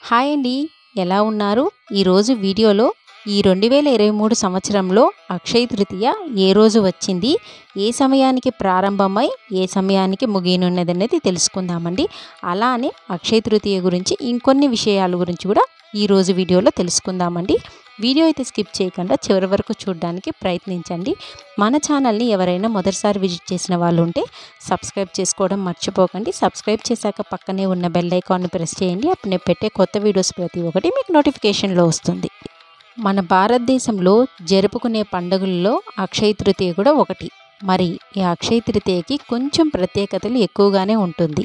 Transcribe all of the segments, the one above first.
hi అండి ఎలా ఉన్నారు ఈరోజు వీడియోలో ఈ రెండు వేల ఇరవై మూడు సంవత్సరంలో అక్షయ తృతీయ ఏ రోజు వచ్చింది ఏ సమయానికి ప్రారంభమై ఏ సమయానికి ముగియనున్నది అనేది తెలుసుకుందామండి అలానే అక్షయ తృతీయ గురించి ఇంకొన్ని విషయాల గురించి కూడా ఈరోజు వీడియోలో తెలుసుకుందామండి వీడియో అయితే స్కిప్ చేయకుండా చివరి వరకు చూడడానికి ప్రయత్నించండి మన ఛానల్ని ఎవరైనా మొదటిసారి విజిట్ చేసిన వాళ్ళు ఉంటే సబ్స్క్రైబ్ చేసుకోవడం మర్చిపోకండి సబ్స్క్రైబ్ చేశాక పక్కనే ఉన్న బెల్ ఐకాన్ని ప్రెస్ చేయండి అప్పుడు నేను పెట్టే కొత్త వీడియోస్ ప్రతి ఒక్కటి మీకు నోటిఫికేషన్లో వస్తుంది మన భారతదేశంలో జరుపుకునే పండుగల్లో అక్షయ తృతీయ కూడా ఒకటి మరి ఈ అక్షయ తృతీయకి కొంచెం ప్రత్యేకతలు ఎక్కువగానే ఉంటుంది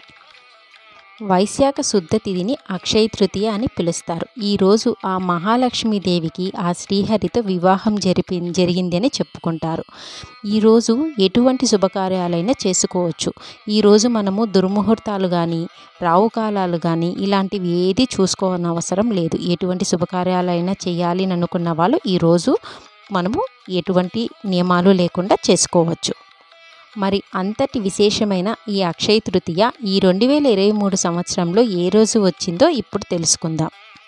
వైశాఖ శుద్ధ తిథిని అక్షయ తృతీయ అని పిలుస్తారు ఈరోజు ఆ మహాలక్ష్మీదేవికి ఆ శ్రీహరితో వివాహం జరిపి జరిగింది అని చెప్పుకుంటారు ఈరోజు ఎటువంటి శుభకార్యాలైనా చేసుకోవచ్చు ఈరోజు మనము దుర్ముహూర్తాలు కానీ రావుకాలాలు కానీ ఇలాంటివి ఏది చూసుకోవని అవసరం లేదు ఎటువంటి శుభకార్యాలైనా చేయాలి అని అనుకున్న వాళ్ళు ఈరోజు మనము ఎటువంటి నియమాలు లేకుండా చేసుకోవచ్చు మరి అంతటి విశేషమైన ఈ అక్షయ తృతీయ ఈ రెండు వేల ఇరవై మూడు సంవత్సరంలో ఏ రోజు వచ్చిందో ఇప్పుడు తెలుసుకుందాం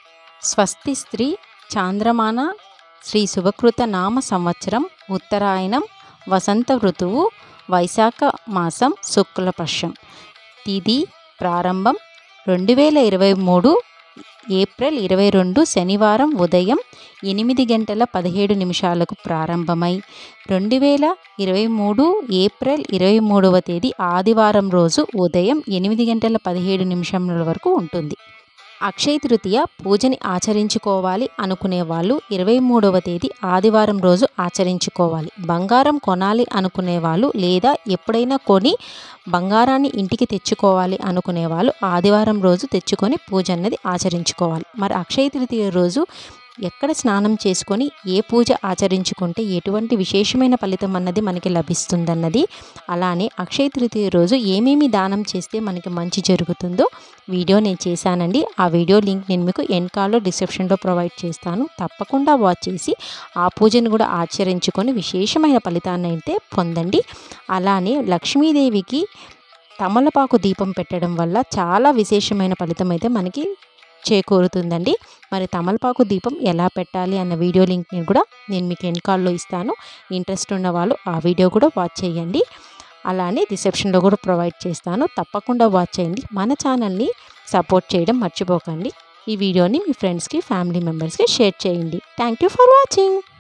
స్వస్తి స్త్రీ చాంద్రమాన శ్రీ శుభకృత నామ సంవత్సరం ఉత్తరాయణం వసంత ఋతువు వైశాఖ మాసం శుక్లపక్షం తిది ప్రారంభం రెండు వేల ఇరవై మూడు ఏప్రిల్ ఇరవై రెండు శనివారం ఉదయం ఎనిమిది గంటల పదిహేడు నిమిషాలకు ప్రారంభమై రెండు వేల ఇరవై మూడు ఏప్రిల్ ఇరవై మూడవ తేదీ ఆదివారం రోజు ఉదయం ఎనిమిది గంటల పదిహేడు నిమిషముల వరకు ఉంటుంది అక్షయ తృతీయ పూజని ఆచరించుకోవాలి అనుకునే వాళ్ళు ఇరవై మూడవ తేదీ ఆదివారం రోజు ఆచరించుకోవాలి బంగారం కొనాలి అనుకునే వాళ్ళు లేదా ఎప్పుడైనా కొని బంగారాన్ని ఇంటికి తెచ్చుకోవాలి అనుకునే వాళ్ళు ఆదివారం రోజు తెచ్చుకొని పూజ అన్నది ఆచరించుకోవాలి మరి అక్షయ తృతీయ రోజు ఎక్కడ స్నానం చేసుకొని ఏ పూజ ఆచరించుకుంటే ఎటువంటి విశేషమైన ఫలితం అన్నది మనకి లభిస్తుందన్నది అలానే అక్షయ తృతీయ రోజు ఏమేమి దానం చేస్తే మనకి మంచి జరుగుతుందో వీడియో నేను చేశానండి ఆ వీడియో లింక్ నేను మీకు ఎన్కాల్లో డిస్క్రిప్షన్లో ప్రొవైడ్ చేస్తాను తప్పకుండా వాచ్ చేసి ఆ పూజను కూడా ఆచరించుకొని విశేషమైన ఫలితాన్ని అయితే పొందండి అలానే లక్ష్మీదేవికి తమలపాకు దీపం పెట్టడం వల్ల చాలా విశేషమైన ఫలితం అయితే మనకి చేకూరుతుందండి మరి తమలపాకు దీపం ఎలా పెట్టాలి అన్న వీడియో లింక్ని కూడా నేను మీకు ఎన్కాల్లో ఇస్తాను ఇంట్రెస్ట్ ఉన్న వాళ్ళు ఆ వీడియో కూడా వాచ్ చేయండి అలానే రిసెప్షన్లో కూడా ప్రొవైడ్ చేస్తాను తప్పకుండా వాచ్ చేయండి మన ఛానల్ని సపోర్ట్ చేయడం మర్చిపోకండి ఈ వీడియోని మీ ఫ్రెండ్స్కి ఫ్యామిలీ మెంబర్స్కి షేర్ చేయండి థ్యాంక్ యూ ఫర్ వాచింగ్